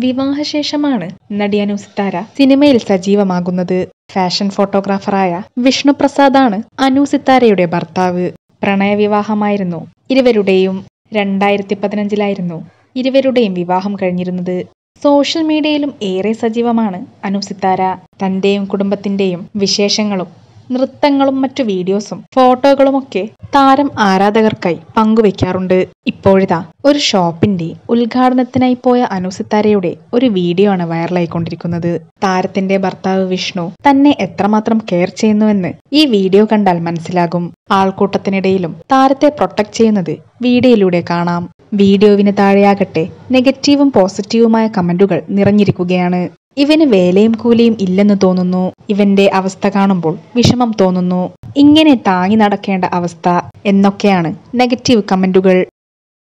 വിവാഹശേഷമാണ് നടി അനു സിത്താര സിനിമയിൽ സജീവമാകുന്നത് ഫാഷൻ ഫോട്ടോഗ്രാഫറായ വിഷ്ണു പ്രസാദാണ് അനു സിത്താരയുടെ ഭർത്താവ് പ്രണയവിവാഹമായിരുന്നു ഇരുവരുടെയും രണ്ടായിരത്തി പതിനഞ്ചിലായിരുന്നു ഇരുവരുടെയും വിവാഹം കഴിഞ്ഞിരുന്നത് സോഷ്യൽ മീഡിയയിലും ഏറെ സജീവമാണ് അനു സിത്താര തന്റെയും കുടുംബത്തിന്റെയും വിശേഷങ്ങളും നൃത്തങ്ങളും മറ്റു വീഡിയോസും ഫോട്ടോകളുമൊക്കെ താരം ആരാധകർക്കായി പങ്കുവെക്കാറുണ്ട് ഇപ്പോഴിതാ ഒരു ഷോപ്പിന്റെ ഉദ്ഘാടനത്തിനായി പോയ അനുസിത്താരയുടെ ഒരു വീഡിയോ ആണ് വൈറലായിക്കൊണ്ടിരിക്കുന്നത് താരത്തിന്റെ ഭർത്താവ് വിഷ്ണു തന്നെ എത്രമാത്രം കെയർ ചെയ്യുന്നുവെന്ന് ഈ വീഡിയോ കണ്ടാൽ മനസ്സിലാകും ആൾക്കൂട്ടത്തിനിടയിലും താരത്തെ പ്രൊട്ടക്ട് ചെയ്യുന്നത് വീഡിയോയിലൂടെ കാണാം വീഡിയോവിന് താഴെയാകട്ടെ നെഗറ്റീവും പോസിറ്റീവുമായ കമന്റുകൾ നിറഞ്ഞിരിക്കുകയാണ് ഇവന് വേലയും കൂലിയും ഇല്ലെന്ന് തോന്നുന്നു ഇവന്റെ അവസ്ഥ കാണുമ്പോൾ വിഷമം തോന്നുന്നു ഇങ്ങനെ താങ്ങി നടക്കേണ്ട അവസ്ഥ എന്നൊക്കെയാണ് നെഗറ്റീവ് കമന്റുകൾ